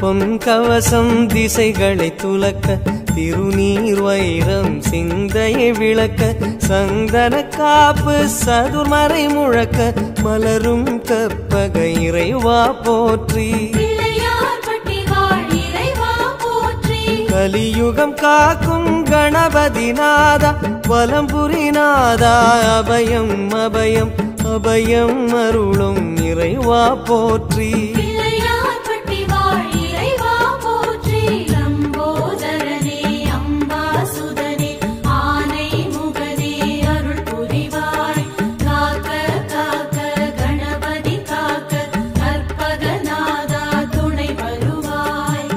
பொன் கவசம் திசைகளை துலக்க திருநீர் வைரம் சிந்தையை விளக்க சந்தன காப்பு சதுர்மறை முழக்க மலரும் கற்பக இறைவா போற்றி பிள்ளையார் பட்டி வாழ் இறைவா போற்றி கலியுகம் காக்கும் கணபதி நாதா வலம்புரி நாதா அபயம் அபயம் அபயம் அருளும் இறைவா போற்றி பிள்ளையார் பட்டி வாழ் இறைவா போற்றி லம்போதரனே அம்பாசுதனே ஆனை முகனே அருள் புரிவாய் காக்க காக்க கணபதி காக்க கற்பகநாதா துணை வருவாய்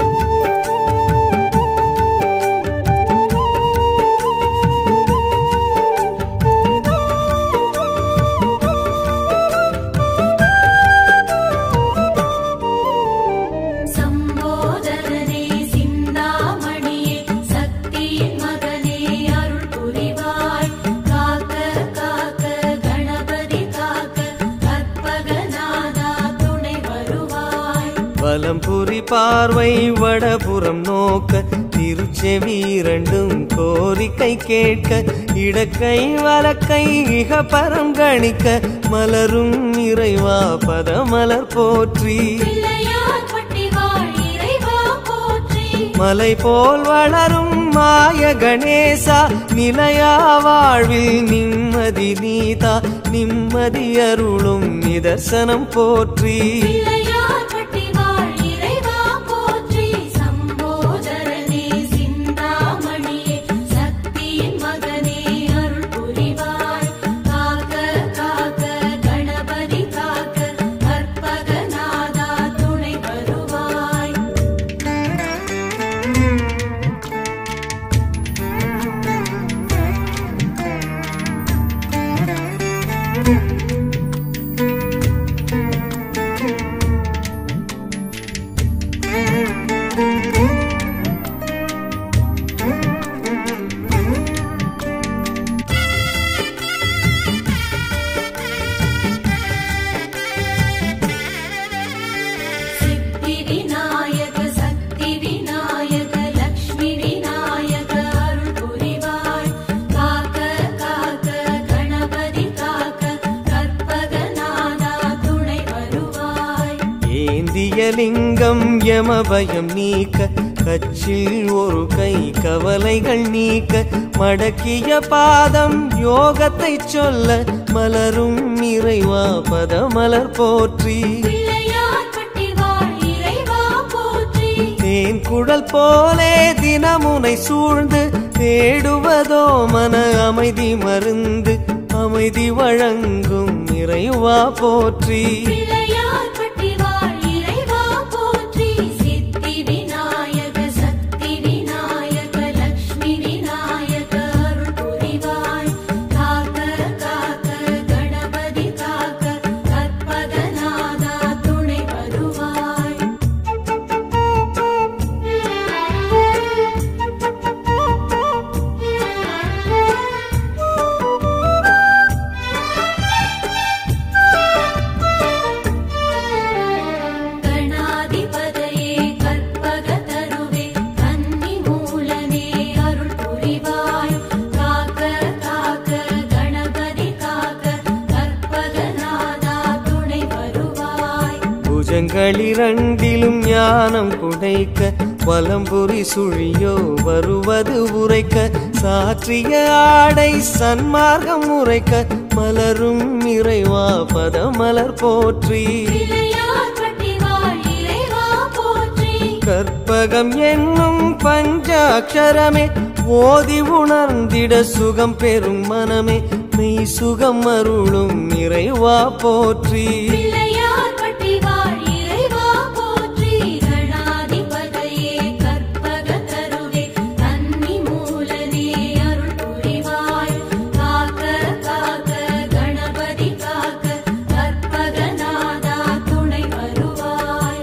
சம்போதரனே சிந்தாமணியே சக்தியின் மகனே அருள் புரிவாய் காக்க காக்க கணபதி காக்க கற்பகநாதா துணை வருவாய் வலம்புரி பார்வை வடபுறம் நோக்க திருச்செவி இரண்டும் கோரிக்கை கேட்க இடக்கை வலக்கை இக பரம் கணிக்க மலரும் இறைவா பதமலர் போற்றி பிள்ளையார் பட்டி வாழ் இறைவா போற்றி மலை போல் வளரும் மாய கணேசா நிலையா வாழ்வில் நிம்மதி நீதா நிம்மதி அருளும் நிதர்சனம் போற்றி பிள்ளையார் பட்டி வாழ் இறைவா போற்றி சம்போதரனே சிந்தாமணியே சக்தியின் மகனே அருள் புரிவாய் காக்க காக்க கணபதி காக்க கற்பகநாதா துணை வருவாய் சித்தி விநாயக சக்தி விநாயக லக்ஷ்மி விநாயக அருள் புரிவாய் காக்க காக்க கணபதி காக்க கற்பகநாதா துணை வருவாய் ஏந்திய லிங்கம் யமபயம் நீக்க கச்சில் ஒரு கை கவலைகள் நீக்க மடக்கிய பாதம் யோகத்தை சொல்ல மலரும் இறைவா பதமலர் போற்றி பிள்ளையார் பட்டி வாழ் இறைவா போற்றி தேன் குழல் போலே தினமுனை சூழ்ந்து தேடுவதோ மன அமைதி மருந்து அமைதி வழங்கும் இறைவா போற்றி பிள்ளையார் பட்டி வாழ் இறைவா போற்றி சித்தி விநாயக சக்தி விநாயக லக்ஷ்மி விநாயக அருள் புரிவாய் காக்க காக்க கணபதி காக்க கற்பகநாதா துணை வருவாய் கணாதிபதையே கற்பக தருவே கன்னி மூலனே அருள் புரிவாய் காக்க காக்க கணபதி காக்க கற்பகநாதா துணை வருவாய் புஜங்களிரண்டிலும் ஞானம் குடைக்க வலம்புரி சுழியோ வருவது உரைக்க சாற்றிய ஆடை சன்மார்க்கம் உரைக்க மலரும் இறைவா பதமலர் போற்றி பிள்ளையார் பட்டி வாழ் இறைவா போற்றி கற்பகம் என்னும் பஞ்சாட்சரமே ஓதி உணர்ந்திட சுகம் பெறும் மனமே மெய் சுகம் அருளும் இறைவா போற்றி பிள்ளையார் பட்டி வாழ் இறைவா போற்றி கணாதிபதையே கற்பக தருவே கன்னி மூலனே அருள் புரிவாய் காக்க காக்க கணபதி காக்க கற்பகநாதா துணை வருவாய்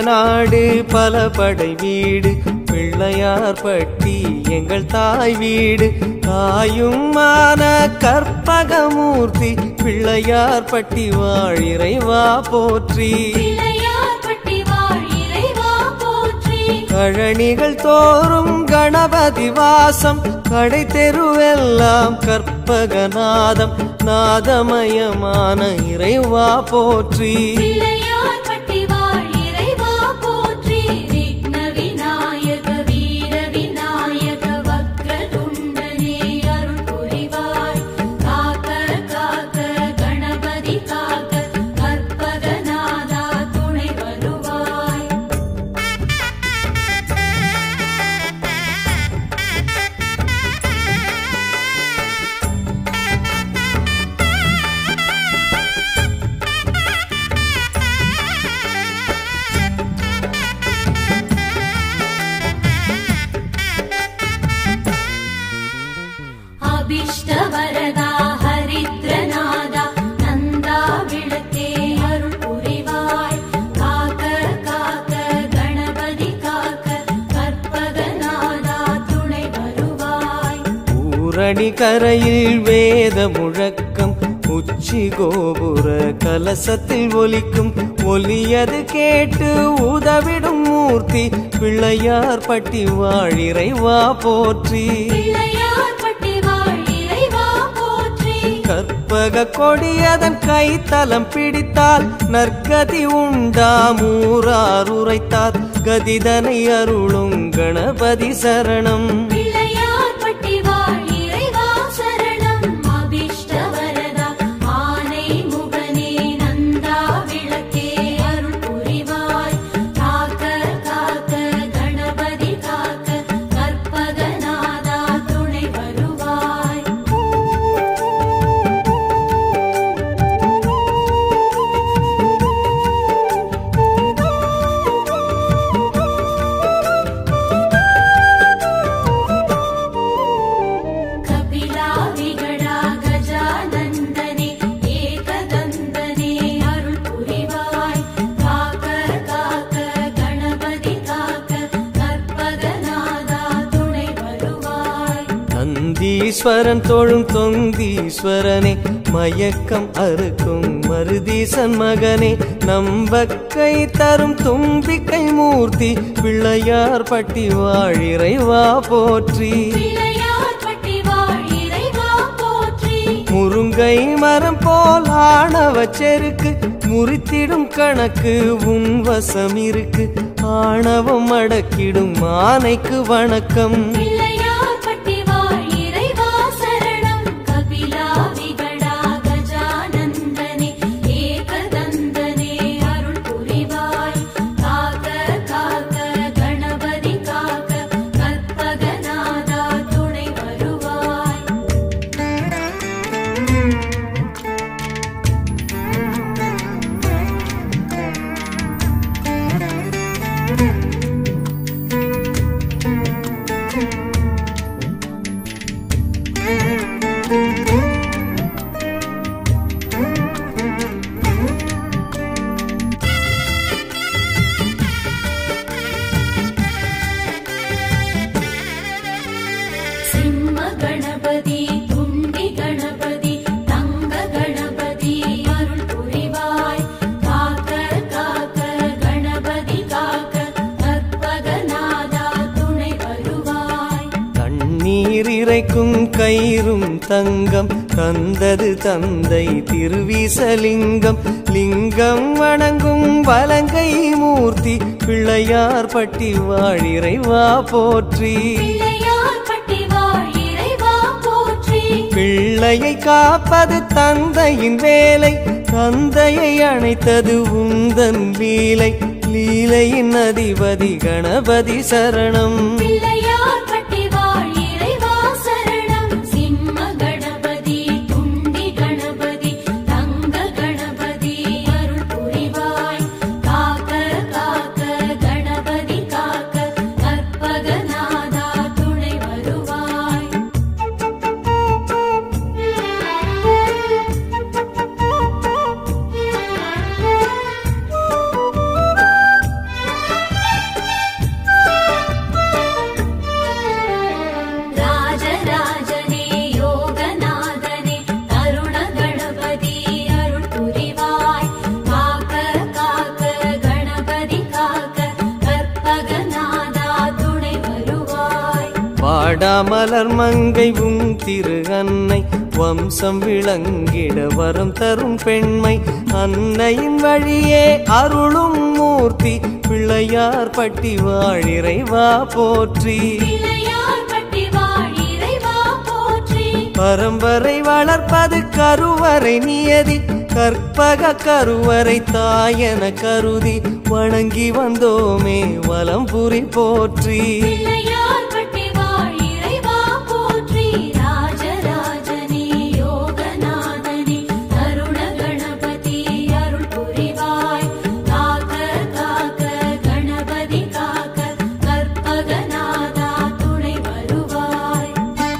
நாடு பல படை வீடு பிள்ளையார் பட்டி எங்கள் தாய் வீடு தாயுமான கற்பகமூர்த்தி பிள்ளையார் பட்டி வாழ் இறைவா போற்றி பிள்ளையார் பட்டி வாழ் இறைவா போற்றி கழனிகள் தோறும் கணபதி வாசம் கடை தெருவெல்லாம் கற்பகநாதம் நாதமயமான இறைவா போற்றி பிள்ளையார் பட்டி வாழ் இறைவா போற்றி விக்ன விநாயக வீர விநாயக வக்ரதுண்டனே அருள் புரிவாய் காக்க காக்க கணபதி காக்க கற்பகநாதா துணை வருவாய் அபிஷ்டவரதா ஹரித்ரநாதா நந்தா விளக்கே அருள் புரிவாய் காக்க காக்க கணபதி காக்க கற்பகநாதா துணை வருவாய் ஊரணி கரையில் வேத முழக்கம் உச்சி கோபுர கலசத்தில் ஒலிக்கும் ஒலியது கேட்டு உதவிடும் மூர்த்தி பிள்ளையார் பட்டி வாழிறைவா போற்றி பிள்ளையார் பட்டி வாழ் இறைவா போற்றி கற்பக கொடியதன் கைத்தலம் பிடித்தால் நற்கதி உண்டாமூரார் உரைத்தார் கதிதனை அருளும் கணபதி சரணம் பிள்ளையார் பட்டி வாழ் இறைவா சரணம் அபிஷ்டவரதா ஆனை முகனே நந்தா விளக்கே அருள் புரிவாய் காக்க காக்க கணபதி காக்க கற்பகநாதா துணை வருவாய் கபிலா விகடா கஜானந்தனே ஏகதந்தனே அருள் புரிவாய் காக்க காக்க கணபதி காக்க கற்பகநாதா துணை வருவாய் நந்தீஸ்வரன் தொழும் தொந்தீஸ்வரனே மயக்கம் அறுக்கும் மருதீசன் மகனே நம்பக்கை தரும் தும்பிக்கை மூர்த்தி பிள்ளையார் பட்டி வாழிறைவா போற்றி பிள்ளையார் பட்டி வாழ் இறைவா போற்றி முருங்கை மரம் போல் ஆணவ செருக்கு முறித்திடும் கணக்கு உன் வசம் இருக்கு ஆணவம் அடக்கிடும் ஆனைக்கு வணக்கம் பிள்ளையார் பட்டி வாழ் இறைவா சரணம் கபிலா விகடா கஜானந்தனே ஏகதந்தனே அருள் புரிவாய் காக்க காக்க கணபதி காக்க கற்பகநாதா துணை வருவாய் சிம்ம கணபதி துண்டி கணபதி தங்க கணபதி அருள் புரிவாய் காக்க காக்க கணபதி காக்க கற்பகநாதா துணை வருவாய் தண்ணீர் இறைக்கும் கயிறும் தங்கம் தந்தது தந்தை திருவிசலிங்கம் லிங்கம் வணங்கும் வலங்கை மூர்த்தி பிள்ளையார் பட்டி வாழிறைவா போற்றி பிள்ளையார் பட்டி வாழ் இறைவா போற்றி பிள்ளையை காப்பது தந்தையின் வேலை தந்தையை அணைத்தது உந்தன் லீலை லீலையின் அதிபதி கணபதி சரணம் பிள்ளையார் பட்டி வாழ் இறைவா சரணம் சிம்ம கணபதி துண்டி கணபதி தங்க கணபதி அருள் புரிவாய் காக்க காக்க கணபதி காக்க கற்பகநாதா துணை வருவாய் வாடாமலர் மங்கை உன் திரு அன்னை வம்சம் விளங்கிட வரம் தரும் பெண்மை அன்னையின் வழியே அருளும் மூர்த்தி பிள்ளையார் பட்டி வாழிறைவா போற்றி பிள்ளையார் பட்டி வாழ் இறைவா போற்றி பரம்பரை வளர்ப்பது கருவறை நியதி கற்பக கருவறை தாயன கருதி வணங்கி வந்தோமே வலம்புரி போற்றி பிள்ளையார் பட்டி வாழ் இறைவா போற்றி ராஜராஜனே யோகநாதனே அருண கணபதி அருள் புரிவாய் காக்க காக்க கணபதி காக்க கற்பகநாதா துணை வருவாய்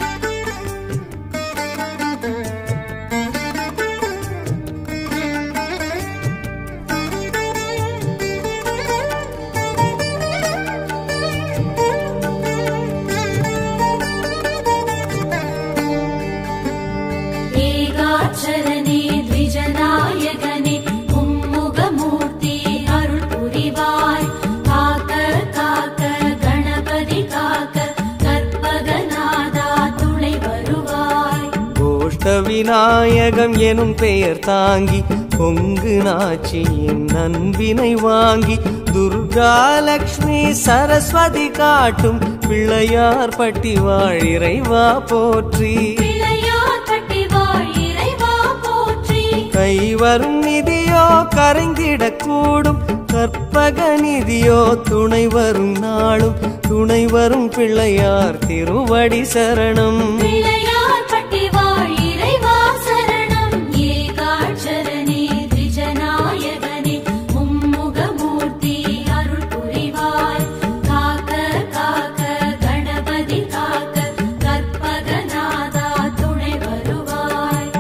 ஏகாட்சரனே த்விஜநாயகனே மும்முகமூர்த்தி அருள் புரிவாய் காக்க காக்க கணபதி காக்க கற்பகநாதா துணை வருவாய் கோஷ்ட விநாயகம் எனும் பெயர் தாங்கி கொங்கு நாச்சியின் நண்பினை வாங்கி துர்கா லக்ஷ்மி சரஸ்வதி காட்டும் பிள்ளையார் பட்டி வாழிறைவா போற்றி பிள்ளையார் பட்டி வாழ் இறைவா போற்றி கைவரும் நிதியோ கரைந்திடக்கூடும் கற்பக நிதியோ துணை வரும் நாளும் துணை வரும் பிள்ளையார் திருவடி சரணம் பிள்ளையார் பட்டி வாழ் இறைவா சரணம் ஏகாட்சரனே த்விஜநாயகனே மும்முகமூர்த்தி அருள் புரிவாய் காக்க காக்க கணபதி காக்க கற்பகநாதா துணை வருவாய்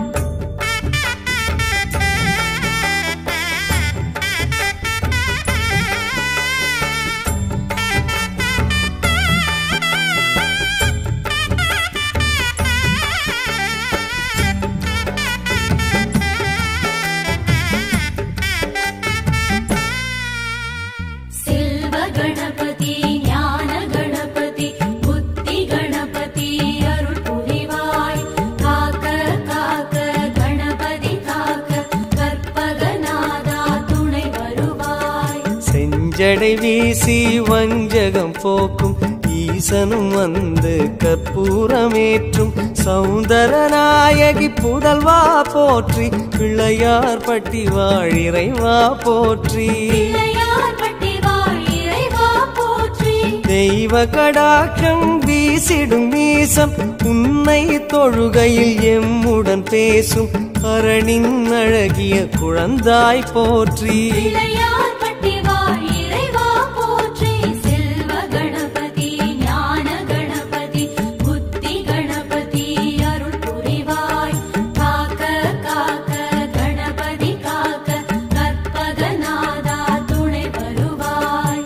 செல்வ கணபதி ஞான கணபதி புத்தி கணபதி அருள் புரிவாய் காக்க காக்க கணபதி காக்க கற்பகநாதா துணை வருவாய் செஞ்சடை வீசி வஞ்சகம் போக்கும் ஈசனும் வந்து கற்பூரமேற்றும் சௌந்தரநாயகி புதல்வா போற்றி பிள்ளையார் பட்டி வாழிறைவா போற்றி பிள்ளையார் பட்டி வாழ் இறைவா போற்றி தெய்வ கடாட்சம் வீசிடும் வீசம் உன்னை தொழுகையில் எம்முடன் பேசும் அரணின் அழகிய குழந்தாய் போற்றி பிள்ளையார் பட்டி வாழ் இறைவா போற்றி செல்வ கணபதி ஞான கணபதி புத்தி கணபதி அருள் புரிவாய் காக்க காக்க கணபதி காக்க கற்பகநாதா துணை வருவாய்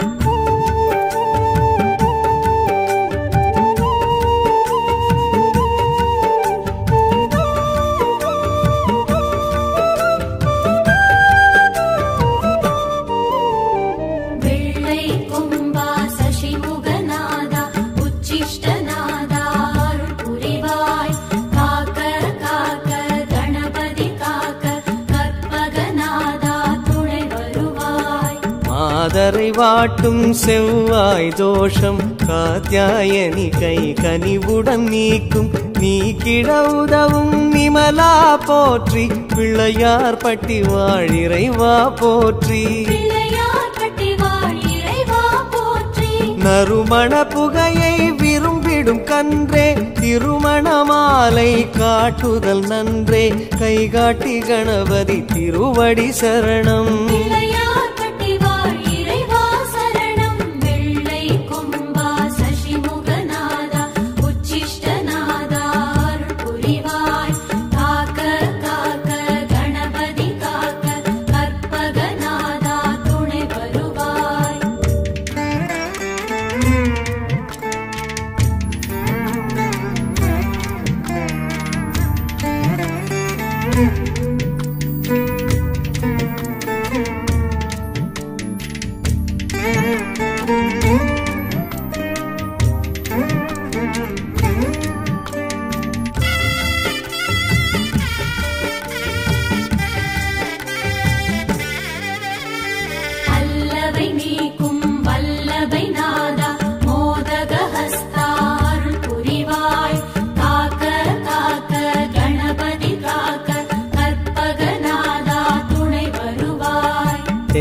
வெள்ளை கொம்பா சசிமுகநாதா உச்சிஷ்டநாதா அருள் புரிவாய் காக்க காக்க கணபதி காக்க கற்பகநாதா துணை வருவாய் மாதரை வாட்டும் செவ்வாய் தோஷம் காத்தியாயனி கை கனிவுடன் நீக்கும் நீக்கிட உதவும் நிமலா போற்றி பிள்ளையார் பட்டி வாழிறைவா போற்றி பிள்ளையார் பட்டி வாழ் இறைவா போற்றி நறுமண புகையை விரும்பிடும் கன்றே திருமண மாலை காட்டுதல் நன்றே கைகாட்டி கணபதி திருவடி சரணம் பிள்ளையார் பட்டி வாழ் இறைவா சரணம் வெள்ளை கொம்பா சசிமுகநாதா உச்சிஷ்டநாதா அருள் புரிவாய் காக்க காக்க கணபதி காக்க கற்பகநாதா துணை வருவாய்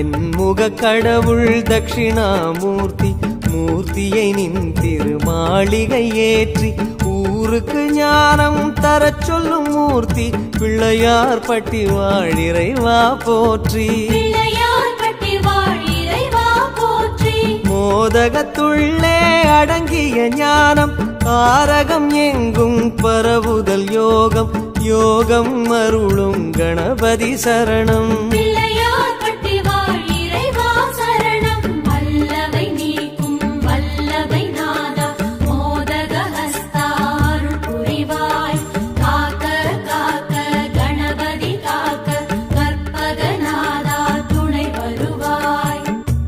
என் முக கடவுள் தட்சிணாமூர்த்தி மூர்த்தியை நின் திருமாளிகை ஏற்றி ஊருக்கு ஞானம் தரச் சொல்லும் மூர்த்தி பிள்ளையார் பட்டி வாழிறைவா போற்றி பிள்ளையார் பட்டி வாழ் இறைவா போற்றி மோதகத்துள்ளே அடங்கிய ஞானம் தாரகம் எங்கும் பரவுதல் யோகம் யோகம் அருளும் கணபதி சரணம் பிள்ளையார் பட்டி வாழ் இறைவா சரணம் வல்லவை நீக்கும் வல்லவை நாதா மோதக ஹஸ்தாருள் புரிவாய் காக்க காக்க கணபதி காக்க கற்பகநாதா துணை வருவாய்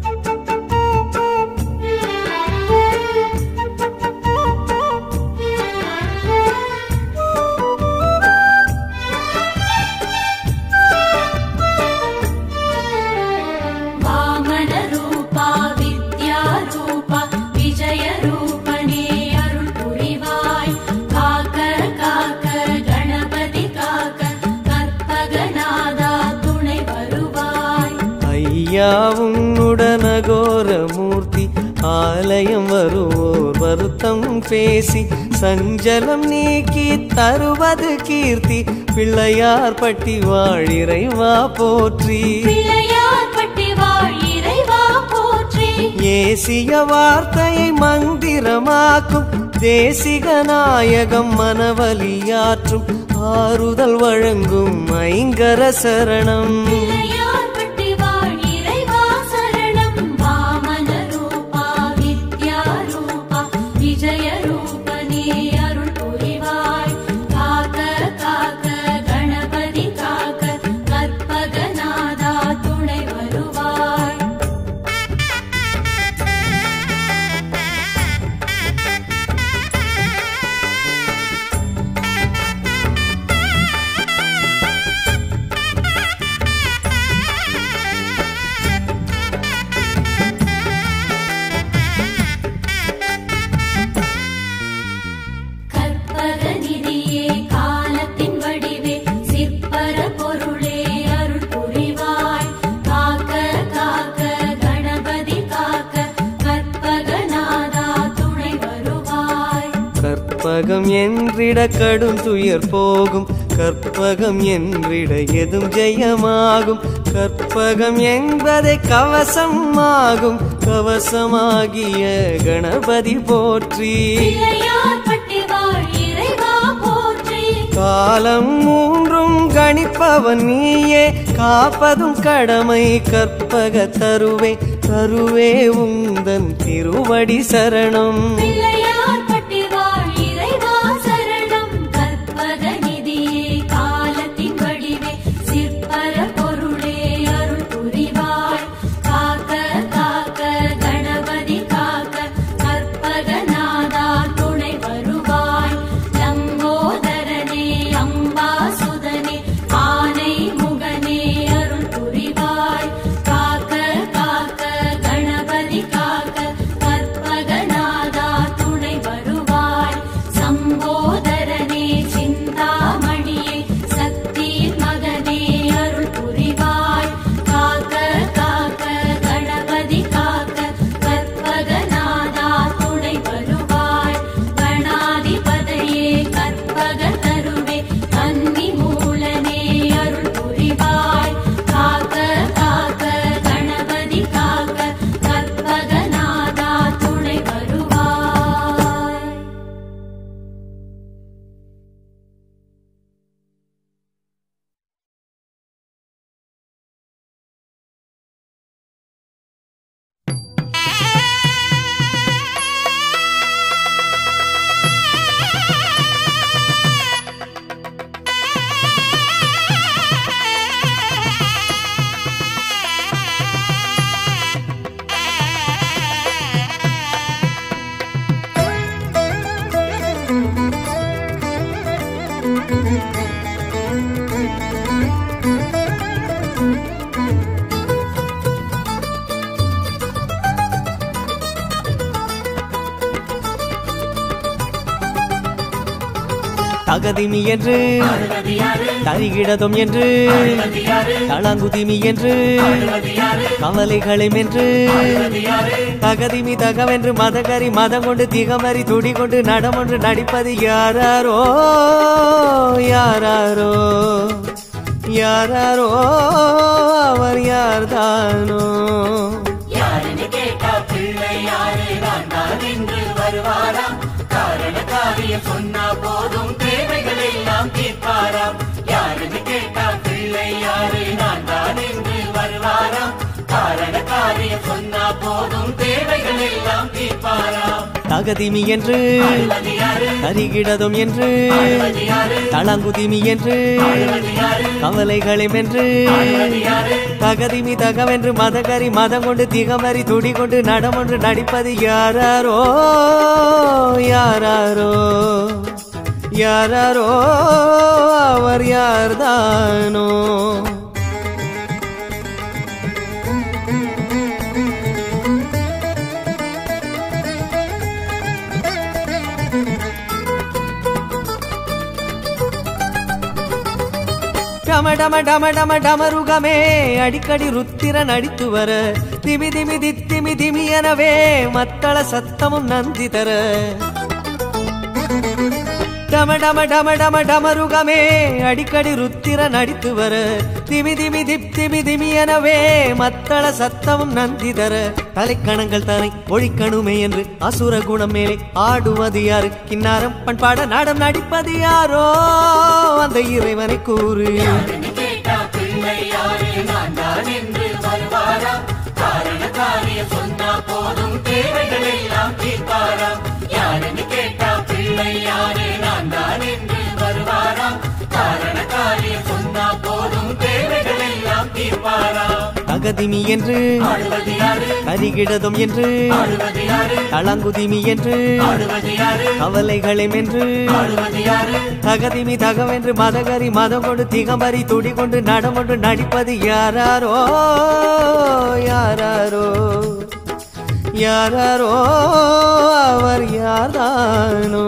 வாமன ரூபா வித்யா ரூபா விஜய ரூபனே அருள் புரிவாய் காக்க காக்க கணபதி காக்க கற்பகநாதா துணை வருவாய் ஐயா உன்னுடனகோர மூர்த்தி ஆலயம் வருவோர் வருத்தம் பேசி சஞ்சலம் நீக்கி தருவது கீர்த்தி பிள்ளையார் பட்டி வாழிறைவா போற்றி பிள்ளையார் பட்டி வாழ் இறைவா போற்றி ஏசிய வார்த்தையை மந்திரமாக்கும் தேசிக நாயகம் மனவலியாற்றும் ஆறுதல் வழங்கும் ஐங்கர சரணம் பிள்ளையார் பட்டி வாழ் இறைவா சரணம் வாமன ரூபா வித்யா ரூபா விஜய ரூபனே அருள் புரிவாய் காக்க காக்க கணபதி காக்க கற்பகநாதா துணை வருவாய் கற்பக நிதியே காலத்தின் வடிவே சிற்பர பொருளே அருள் புரிவாய் காக்க காக்க கணபதி காக்க கற்பகநாதா துணை வருவாய் கற்பகம் என்றிட கடும் துயர் போகும் கற்பகம் என்றிட எதும் ஜெயமாகும் கற்பகம் என்பதை கவசம் ஆகும் கவசமாகிய கணபதி போற்றி பிள்ளையார் பட்டி வாழ் இறைவா போற்றி காலம் மூன்றும் கணிப்பவன் நீயே காப்பதும் கடமை கற்பக தருவே தருவே உந்தன் திருவடி சரணம் பிள்ளையார் பட்டி வாழ் இறைவா சரணம் கற்பக நிதியே காலத்தின் வடிவே சிற்பர பொருளே அருள் புரிவாய் காக்க காக்க கணபதி காக்க கற்பகநாதா துணை வருவாய் லம்போதரனே அம்பாசுதனே ஆனை முகனே அருள் புரிவாய் காக்க காக்க கணபதி காக்க கற்பகநாதா துணை தகதிமி என்று தரிகிடதும் என்று தளங்குதிமி என்று கவலைகளும் என்று தகதிமி தகவென்று மதகரி மதம் கொண்டு திகமறி துடி கொண்டு நடமொன்று நடிப்பது யாராரோ யாராரோ யாராரோ அவர் யார்தானோ யாருன்னு கேட்டா பிள்ளை யாரு நான் தான் என்று வருவாராம் காரண காரியம் சொன்னா போதும் தேவைகள் எல்லாம் தீர்ப்பாராம் யாருன்னு கேட்டா பிள்ளை யாரு நான் தான் என்று வருவாராம் காரண காரியம் சொன்னா போதும் தேவைகள் எல்லாம் தீர்ப்பாராம் தகதிமி என்று அது யாரு தரிகிடதும் என்று அது யாரு தளங்குதிமி என்று அது யாரு கவலைகளும் என்று அது யாரு தகதிமி தகவென்று மதகரி மதம் கொண்டு திகமறி துடி கொண்டு நடமொன்று நடிப்பது யாராரோ யாராரோ யாராரோ அவர் யார்தானோ டம டம டம டம டமருகமே அடிக்கடி ருத்திரன் அடித்து வர திமி திமி தித்திமி திமி எனவே மத்தள சத்தமும் நந்தி தர டம டம டம டம டமருகமே அடிக்கடி ருத்திரன் அடித்து வர திமி திமி திப் திமி திமி எனவே மத்தள சத்தமும் நந்தி தர தலைக்கணங்கள் தரை ஒழிக்கணுமே என்று அசுர குணம் மேலே ஆடுவது யாரு கிண்ணாரம் பண்பாட நாடம் நடிப்பது யாரோ அந்த இறைவனை கூறு யாருன்னு கேட்டா பிள்ளை யாரு நான் தான் என்று வருவாராம் காரண காரியம் சொன்னா போதும் தேவைகள் எல்லாம் தீர்ப்பாராம் யாருன்னு கேட்டா பிள்ளை யாரு நான் தான் என்று வருவாராம் காரண காரியம் சொன்னா போதும் தேவைகள் எல்லாம் தீர்ப்பாராம் தகதிமி என்று ஆடுவது யாரு கரிகிடதும் என்று ஆடுவது யாரு தளங்குதிமி என்று ஆடுவது யாரு கவலைகளும் என்று ஆடுவது யாரு தகதிமி தகவென்று மதகரி மதம் கொண்டு திகமறி துடி கொண்டு நடமொன்று நடிப்பது யாராரோ யாராரோ யாராரோ அவர் யார்தானோ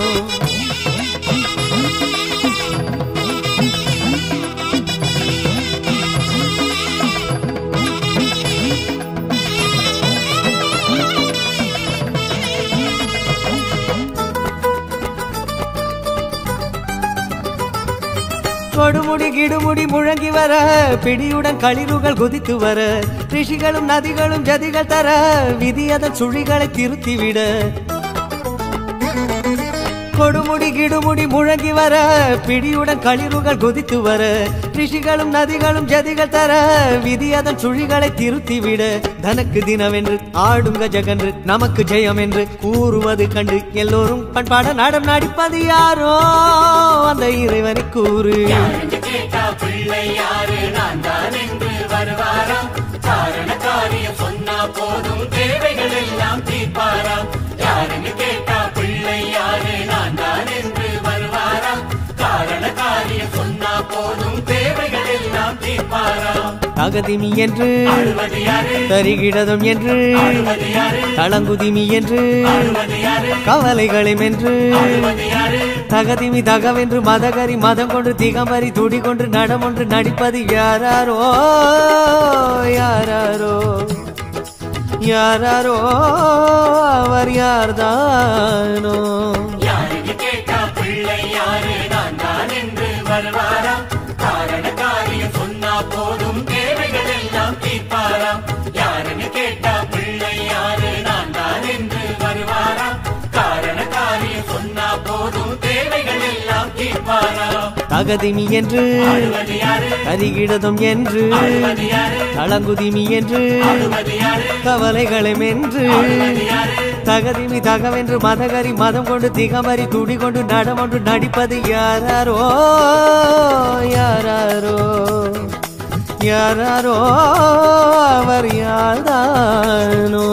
கொடுமுடி கிடுமுடி முழங்கி வர பிடியுடன் களிறுகள் குதித்து வர ரிஷிகளும் நதிகளும் ஜதிகள் தர விதி அதன் சுழிகளை திருத்திவிட கொடுமுடி கிடுமுடி முழங்கி வர பிடியுடன் களிறுகள் குதித்து வர ரிஷிகளும் நதிகளும் ஜதிகள் தர விதி அதன் சுழிகளை திருத்திவிட தனக்கு தினவென்று ஆடுங்க ஜகன்று நமக்கு ஜெயம் என்று கூறுவது கண்டு எல்லோரும் பண்பாட நாடம் நடிப்பது யாரோ அந்த இறைவனை கூறு யாருன்னு கேட்டா பிள்ளை யாரு நான் தான் என்று வருவாராம் காரண காரியம் சொன்னா போதும் தேவைகள் எல்லாம் தீர்ப்பாராம் யாருன்னு கேட்டா பிள்ளை யாரு நான் தான் என்று வருவாராம் காரண காரியம் சொன்னா போதும் தேவைகள் எல்லாம் தீர்ப்பாராம் தகதிமி என்று ஆடுவது யாரு தரிகிடதும் என்று ஆடுவது யாரு தளங்குதிமி என்று ஆடுவது யாரு கவலைகளும் என்று ஆடுவது யாரு தகதிமி தகவென்று மதகரி மதம் கொண்டு திகமறி துடி கொண்டு நடமொன்று நடிப்பது யாராரோ யாராரோ யாராரோ அவர் யார்தானோ யாருன்னு கேட்டா பிள்ளை யாரு நான் தான் என்று வருவாராம் காரண காரியம் சொன்னா போதும் தேவைகள் எல்லாம் தீர்ப்பாராம் யாருன்னு கேட்டா பிள்ளை யாரு நான் தான் என்று வருவாராம் காரண காரியம் சொன்னா போதும் தேவைகள் எல்லாம் தீர்ப்பாராம் தகதிமி என்று ஆடுவது யாரு கரிகிடதும் என்று ஆடுவது யாரு தளங்குதிமி என்று ஆடுவது யாரு கவலைகளும் என்று ஆடுவது யாரு தகதிமி தகவென்று மதகரி மதம் கொண்டு திகமறி துடி கொண்டு நடமொன்று நடிப்பது யாராரோ யாராரோ யாராரோ அவர் யார்தானோ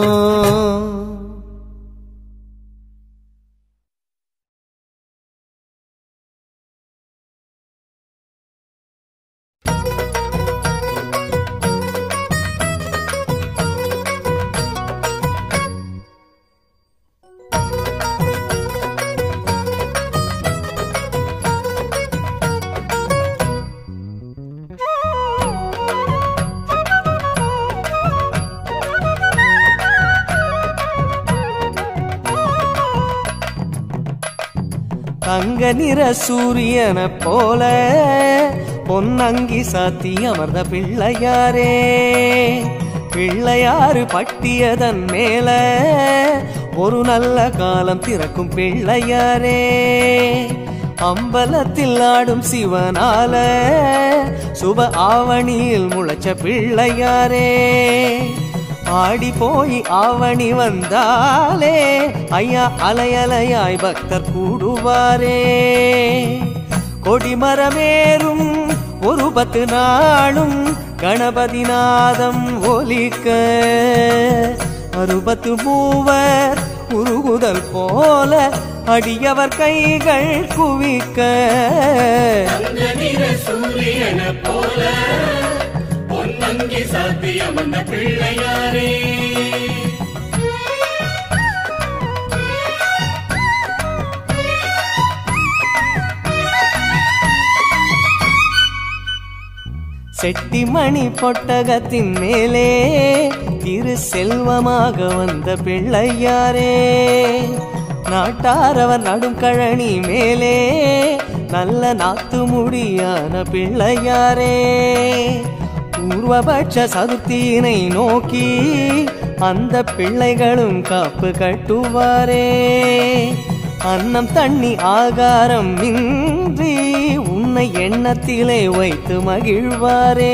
தங்க நிற சூரியனை போல பொன்னங்கி சாத்தி அமர்ந்த பிள்ளையாரே பிள்ளையாறு பட்டியதன் மேல ஒரு நல்ல காலம் திறக்கும் பிள்ளையாரே அம்பலத்தில் ஆடும் சிவனால சுப ஆவணியில் முளைச்ச பிள்ளையாரே ஆடி போய் ஆவணி வந்தாலே ஐயா அலையலையாய் பக்தர் கூடுவாரே கொடிமரமேறும் ஒரு பத்து நாளும் கணபதி நாதம் ஒலிக்க அறுபத்து மூவர் உருகுதல் போல அடியவர் கைகள் குவிக்க தங்க நிற சூரியன போல பொன்னங்கி சாத்தியம் அந்த பிள்ளையாரே செட்டிமணி பொட்டகத்தின் மேலே திரு செல்வமாக வந்த பிள்ளையாரே நாட்டாரவர் நடும் கழனி மேலே நல்ல நாத்து முடியான பிள்ளையாரே பூர்வபட்ச சதுர்த்தியினை நோக்கி அந்த பிள்ளைகளும் காப்பு கட்டுவாரே அன்னம் தண்ணி ஆகாரம் இன்றி உன்னை எண்ணத்திலே வைத்து மகிழ்வாரே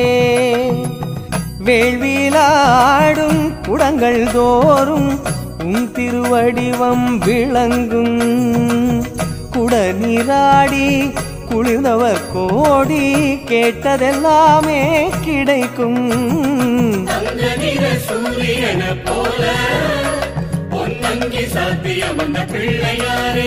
வேள்வியிலாடும் குடங்கள் தோறும் உன் திருவடிவம் விளங்கும் குட நீராடி குளிர்ந்தவர் கோடி கேட்டதெல்லாமே கிடைக்கும் தங்க நிற சூரியன போல பொன்னங்கி சாத்தியம் அந்த பிள்ளையாரே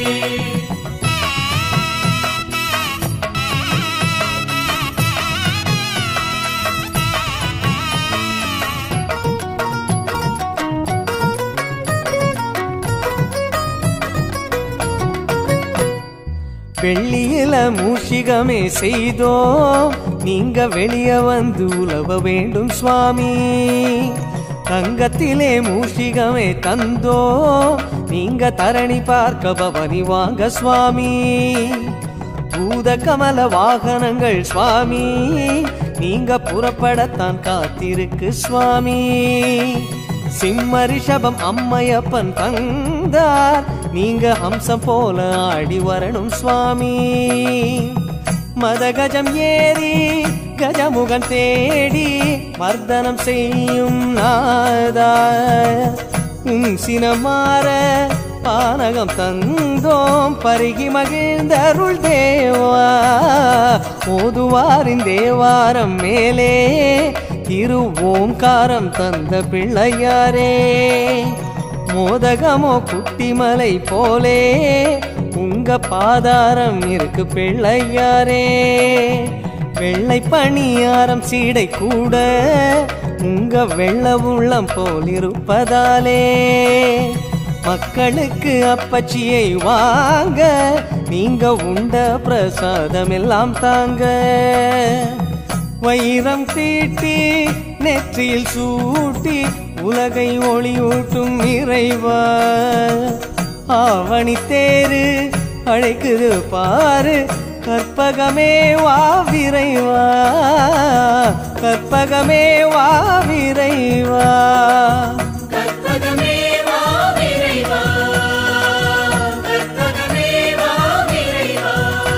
வெள்ளியில மூஷிகமே செய்தோ நீங்க வெளிய வந்து உலவ வேண்டும் சுவாமி தங்கத்திலே மூஷிகமே தந்தோ நீங்க தரணி பார்க்க பவனி வாங்க சுவாமி பூத கமல வாகனங்கள் சுவாமி நீங்க புறப்படத்தான் காத்திருக்கு சுவாமி சிம்ம ரிஷபம் அம்மையப்பன் தந்தார் நீங்க ஹம்சம் போல ஆடி வரணும் சுவாமி மதகஜம் ஏறி கஜமுகன் தேடி மர்தனம் செய்யும் நாதா உன் சினமாற பானகம் தந்தோம் பருகி மகிழ்ந்தருள் தேவா ஓதுவாரின் தேவாரம் மேலே திரு ஓங்காரம் தந்த பிள்ளையாரே மோதகமோ குட்டிமலை போலே உங்க பாதாரம் இருக்கு பிள்ளையாரே வெள்ளை பணியாரம் சீடை கூட உங்க வெள்ள உள்ளம் போல் இருப்பதாலே மக்களுக்கு அப்பச்சியை வாங்க நீங்க உண்ட பிரசாதம் எல்லாம் தாங்க வைரம் தீட்டி நெற்றியில் சூட்டி உலகை ஒளியூட்டும் இறைவா ஆவணி தேரு அழைக்குது பாரு கற்பகமே வா விரைவா கற்பகமே வா விரைவா கற்பகமே வா விரைவா கற்பகமே வா விரைவா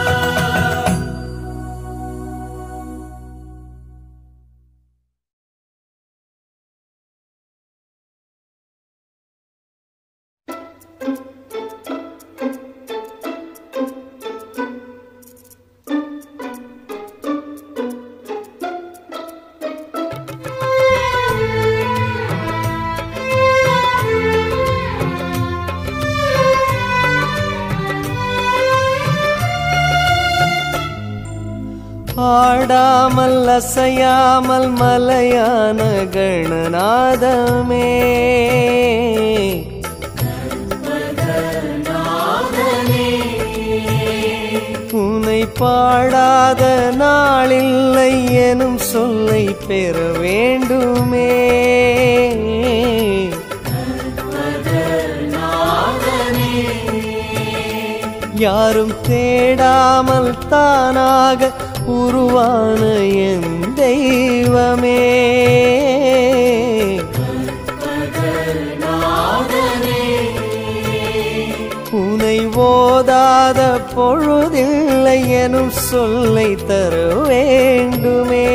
ஆடாமல் அசையாமல் மலையான கணநாதமே உனை பாடாத நாளில்லை எனும் சொல்லை பெற வேண்டுமே யாரும் தேடாமல் தானாக உருவான என் தெய்வமே உனை ஓதாத பொழுதில்லை எனும் சொல்லை தர வேண்டுமே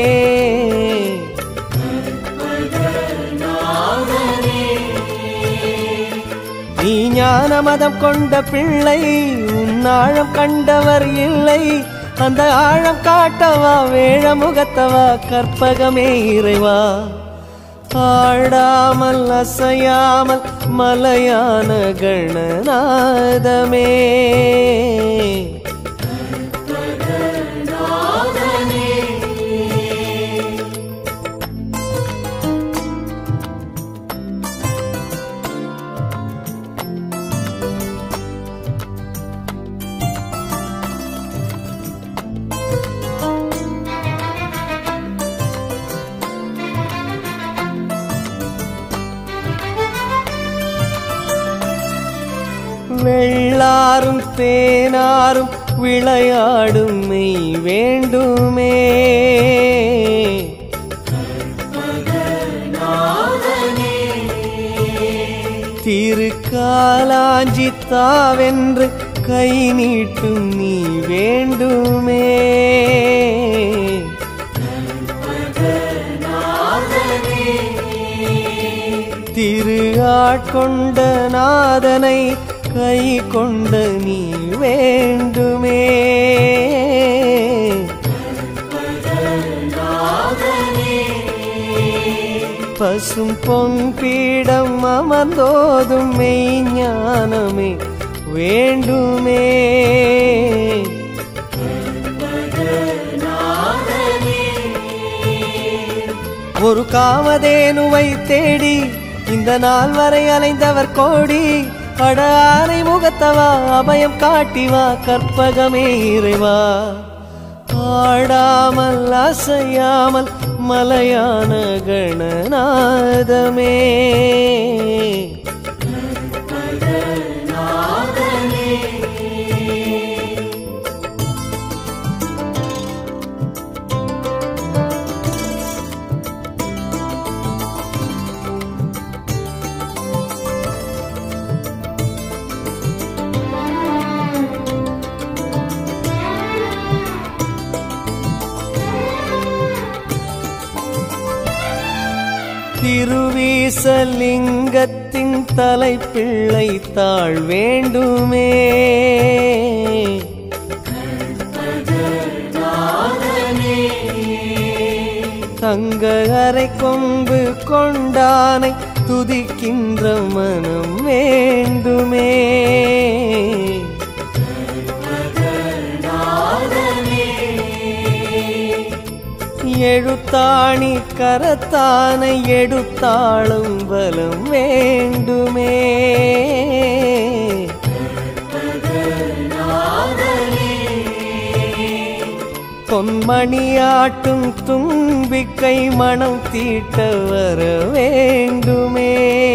நீ ஞான மதம் கொண்ட பிள்ளை உன் ஆழம் கண்டவர் இல்லை அந்த ஆழம் காட்டவா வேழ முகத்தவா கற்பகமே இறைவா ஆடாமல் அசையாமல் மலையான கணநாதமே வெள்ளாரும் தேனாரும் விளையாடும் மெய் வேண்டுமே திருக்காலாஞ்சி தாவென்று கை நீட்டும் நீ வேண்டுமே திரு ஆட்கொண்ட நாதனை கை கொண்ட நீ வேண்டுமே பசும் பொன் பீடம் அமர்ந்தோதும் மெய்ஞானமே வேண்டுமே ஒரு காமதேனுவை தேடி இந்த நாள் வரை அலைந்தவர் கோடி அட ஆனை முகத்தவா அபயம் காட்டிவா கற்பகமே இறைவா ஆடாமல் அசையாமல் மலையான கணநாதமே திருவீசலிங்கத்தின் தலைப்பிள்ளை தாழ் வேண்டுமே தங்க அரை கொம்பு கொண்டானை துதிக்கின்ற மனம் வேண்டுமே எழுத்தாணி கரத்தானை எடுத்தாளும் பலம் வேண்டுமே பொன்மணியாட்டும் தும்பிக்கை மனம் தீட்ட வர வேண்டுமே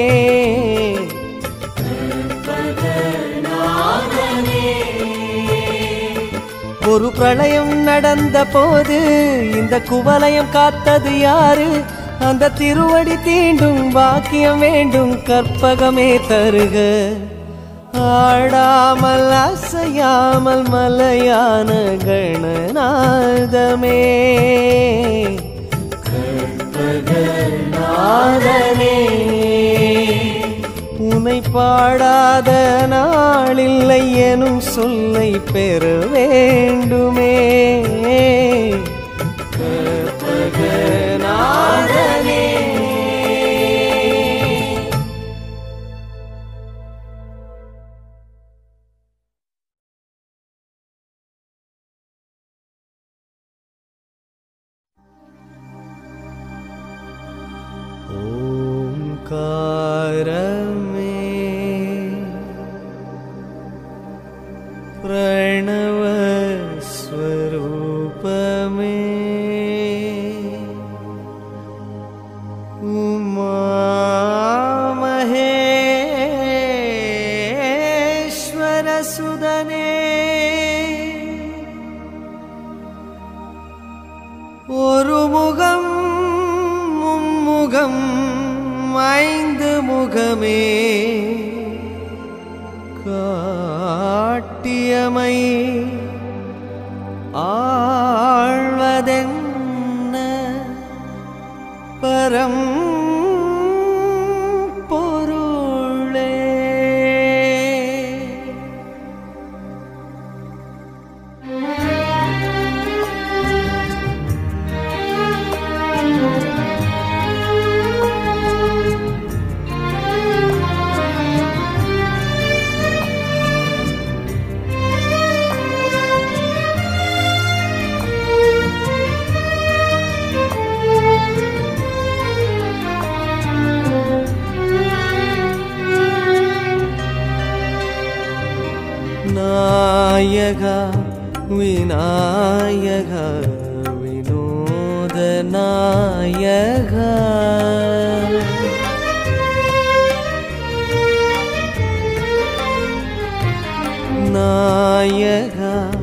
ஒரு பிரளயம் நடந்த போது இந்த குவலயம் காத்தது யாரு அந்த திருவடி தீண்டும் பாக்கியம் வேண்டும் கற்பகமே தருக ஆடாமல் அசையாமல் மலையான கணநாதமே நாதனே உனை பாடாத நாளில்லை எனும் சொல்லை பெற வேண்டுமே கற்பகநாதனே ஓங்காரமே பிரணவஸ்வரூபமே உமாமகேஸ்வர சுதனே ஒரு முகம் மும்முகம் ஐந்து முகமே காட்டியமை ஆழ்வதென்ன பரம் பொருளே நாயக விநாயக வினோத நாயக நாயக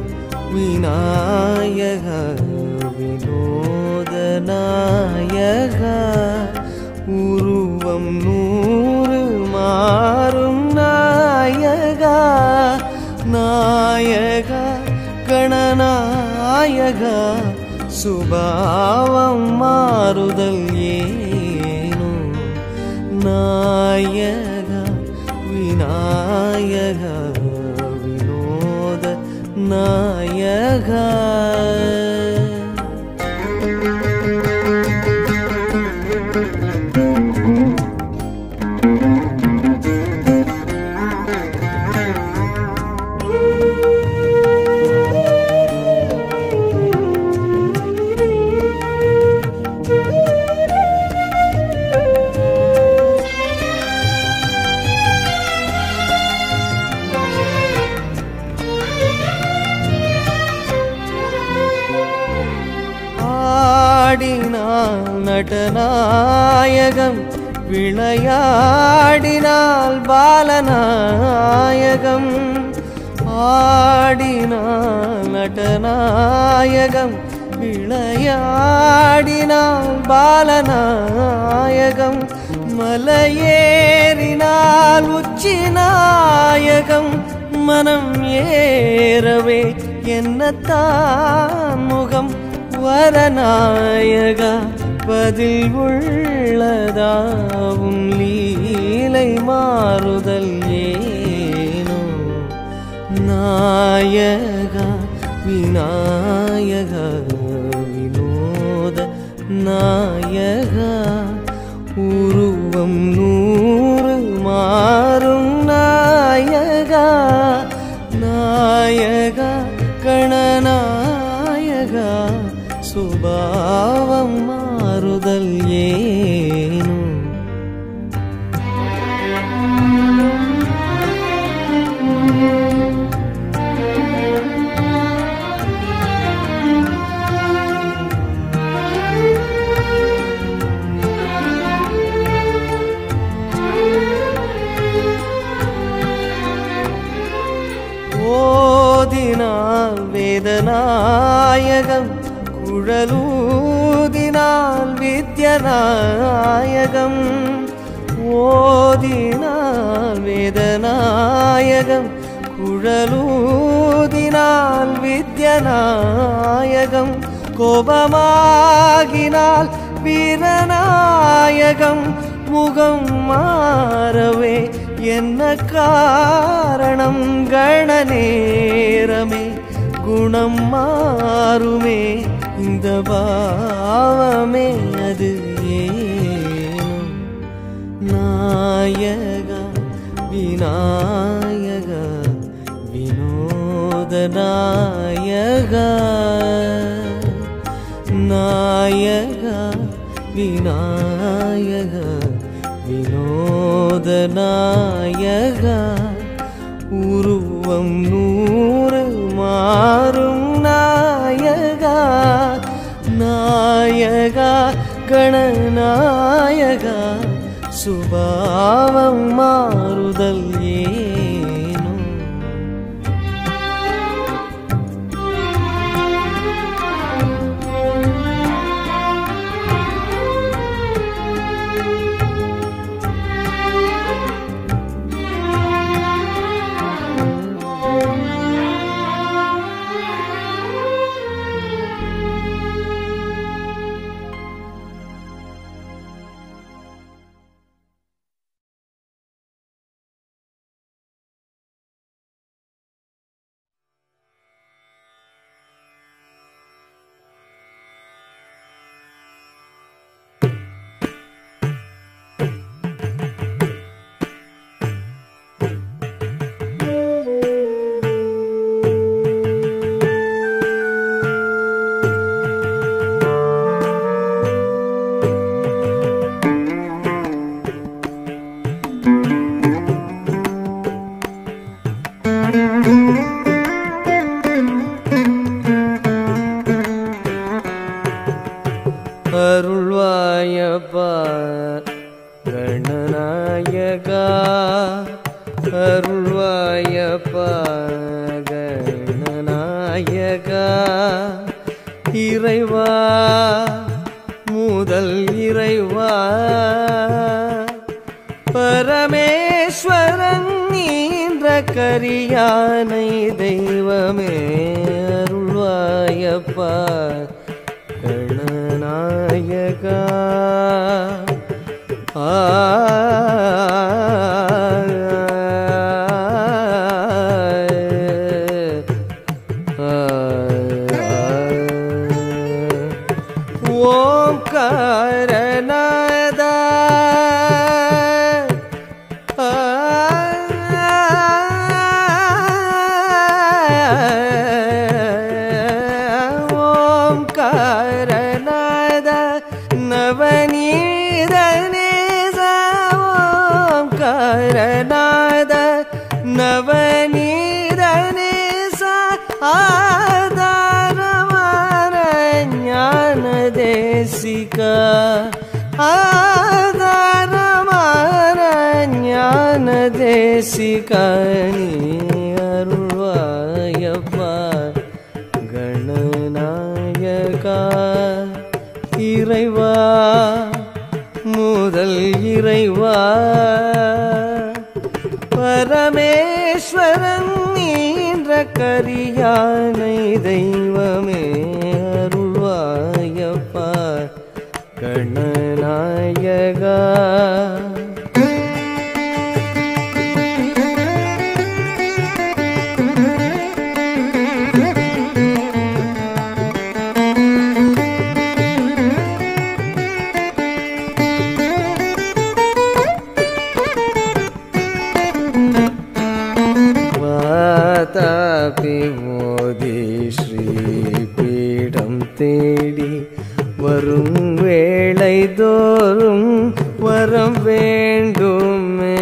விநாயக வினோத நாயக உருவம் நூறு மாறும் நாயகா நாயக கணநாயக சுபாவம் மாறுதல் ஏனோ நாயக விநாயக வினோத நாயக ஆடினால் நடநாயகம் விளையாடினால் பாலநாயகம் ஆடினால் நடநாயகம் விளையாடினால் பாலநாயகம் மலையேறினால் உச்சி நாயகம் மனம் ஏறவே என்னத்தான் முகம் வரநாயகா பதில் உள்ளதாவும் லீலை மாறுதல் ஏனோ நாயகா விநாயகா வினோத நாயகா உருவம் நூறு மாறும் நாயகா நாயகா கணநாயகா சுபாவம் மாறுதல் ஏனோ ஓதினால் வேதநாயகம் குழலூதினால் வித்யநாயகம் ஓதினால் வேதநாயகம் குழலூதினால் வித்யநாயகம் கோபமாகினால் வீரநாயகம் முகம் மாறவே என்ன காரணம் கணநேரமே குணம் மாறுமே இந்த பாவமே அது ஏனோ நாயகா விநாயகா வினோத நாயகா நாயகா விநாயகா வினோத நாயகா உருவம் நூறு மாறும் நாயகா நாயகா கணநாயகா சுபாவம் மாறுதல் ஏனோ கணநாயகா இறைவா முதல் இறைவா பரமேஸ்வரன் நீன்ற கரியானை தெய்வமே அருள்வாயப்பா கணநாயகா ஆ ஓம்காரநாதா ஓம்காரநாத நவநீதநேச ஓம்காரநாத நவநீதநேச ஆதாரமான ஞான தேசிகா ஆதாரமான ஞான தேசிகா நீ அருள்வாயப்பா கணநாயகா இறைவா முதல் இறைவா பரமேஸ்வரன் நீன்ற கரியானை தெய்வமே அருள்வாயப்பா கணநாயகா வாதாபி மோதி ஸ்ரீபீடம் தேடி வரும் வேளை தோறும் வரம் வேண்டுமே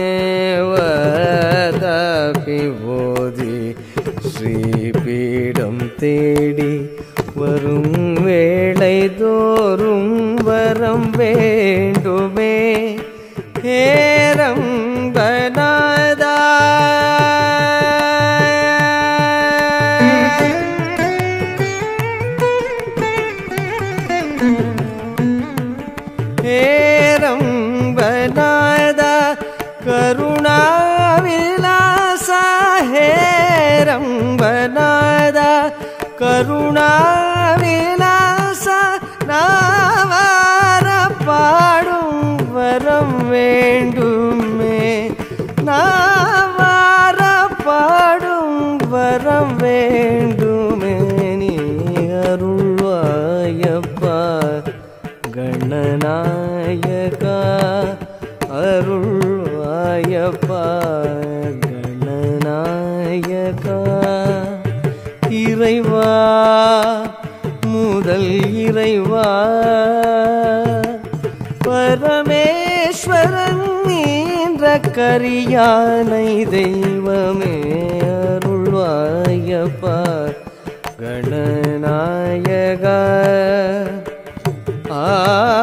வாதாபி மோதி ஸ்ரீபீடம் தேடி வரும் வேளை தோறும் வரம் வேண்டுமே ஏரம் பனாதா ஏரம் பனாதா கருணா விலாச ஹேரம் பனாதா கருணா விலாச நாவார பாடும் வரம் வேண்டுமே நாவார பாடும் வரம் வேண்டுமே நீ அருள்வாயப்பா கணநாயகா அருள்வாயப்பா கணநாயகா இறைவா முதல் இறைவா பரமேஸ்வரன் நீன்ற கரியானை தெய்வமே அருள்வாயப்பா கணநாயகா ஆ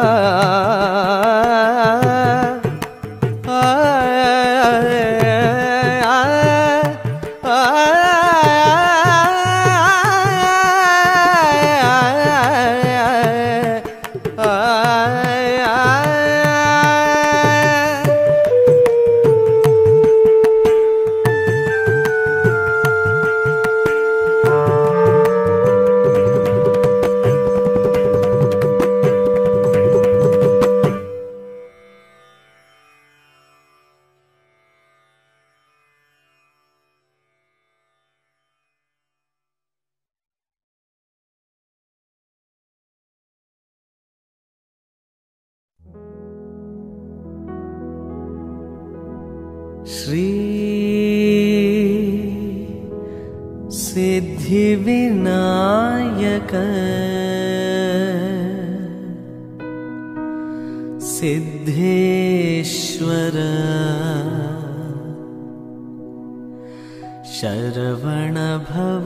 श्री सिद्धिविनायक सिद्धेश्वर शरवण भव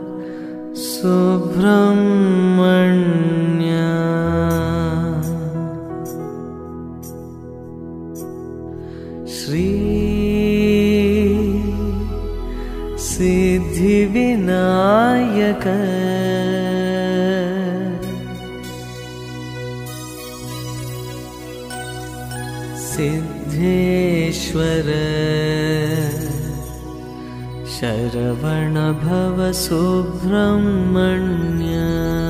सुब्रह्मण्य श्री सिद्धिविनायक सिद्धिविनायक सिद्धेश्वर शरवण भव सुब्रह्मण्य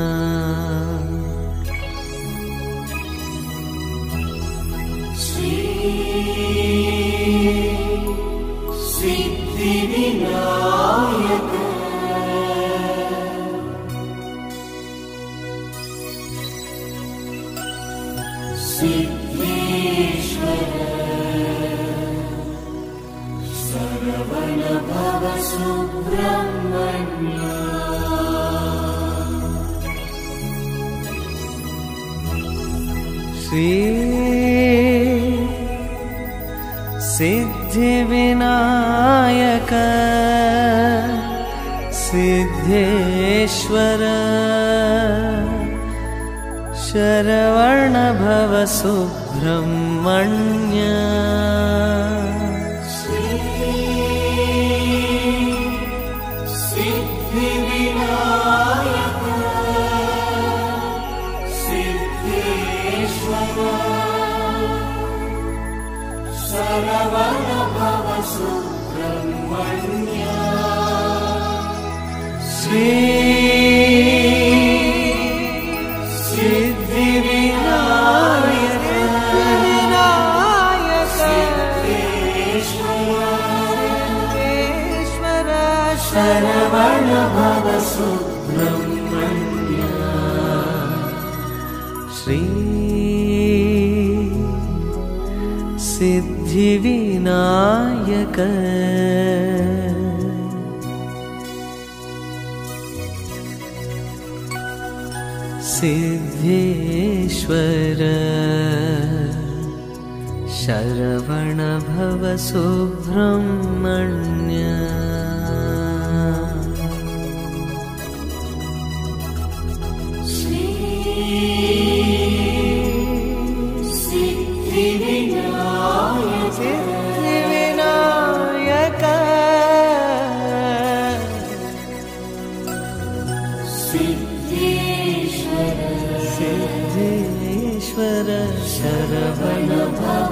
श्री सिद्धिविनायक सिद्धेश्वर शरवणभव सुब्रह्मण्य श्री सिद्धिविनायक सिद्धेश्वर शरवण भव सुब्रह्मण्य श्री सिद्धिविनायक सिद्धेश्वर शरवण भव सुब्रह्मण्य सिद्धिविनायक सिद्धेश्वर शरवण भव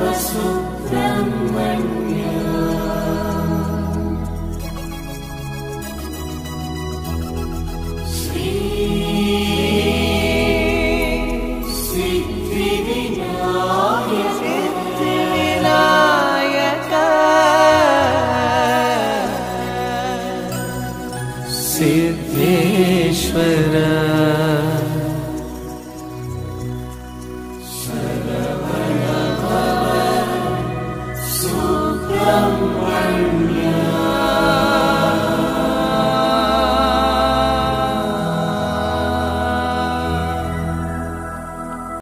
सिद्धिविनायक सिद्धेश्वर